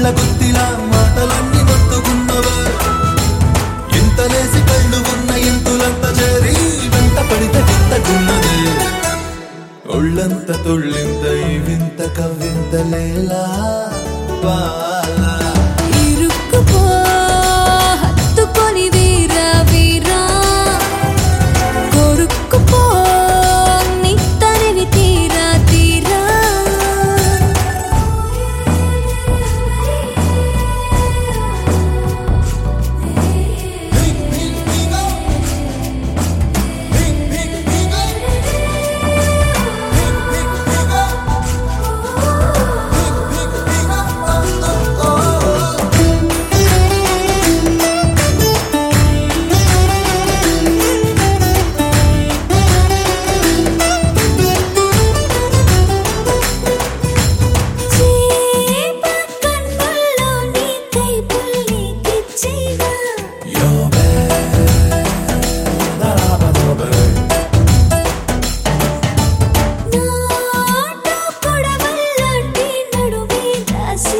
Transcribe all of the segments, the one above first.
ముళ్ళ గుత్తిలా మాటలన్నీ మొత్తుకున్నవే ఇంతలేసి కళ్ళు ఉన్న ఇంతులంత చేరి వెంట పడితే వింతకున్నదే ఒళ్ళంత తుళ్ళింత ఈ వింత కవ్వింత లేలా బాలా ఇరుక్కుపో హత్తుకొని వీరా వీరా కొరుక్కుపో నీ తరివి తీరా తీరా చేప కన్నుల్లో నీ కైపుల్ని గిచ్చేగా నాటు కొడవల్లాంటి నడుమే దాసి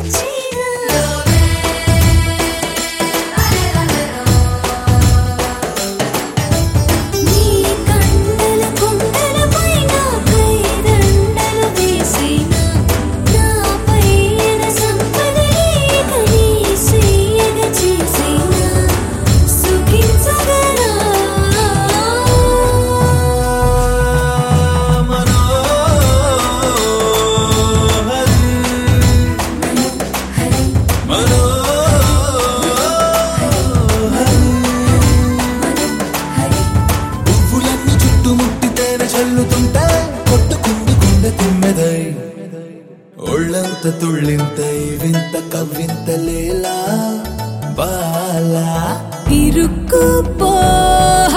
నీ కండల కుండల పైన కైదండలు వేసినా నాపై సంపదనే కనీసీయగ చేసినా సుఖించగరా పువ్వులన్నీ చుట్టుముట్టి తేనె చల్లుతుంటే కొట్టుకుంది గుండె తుమ్మెదై ఒళ్ళంత తుళ్ళింతై వింత కవ్వింత లేలా బాలా ఇరుక్కుపో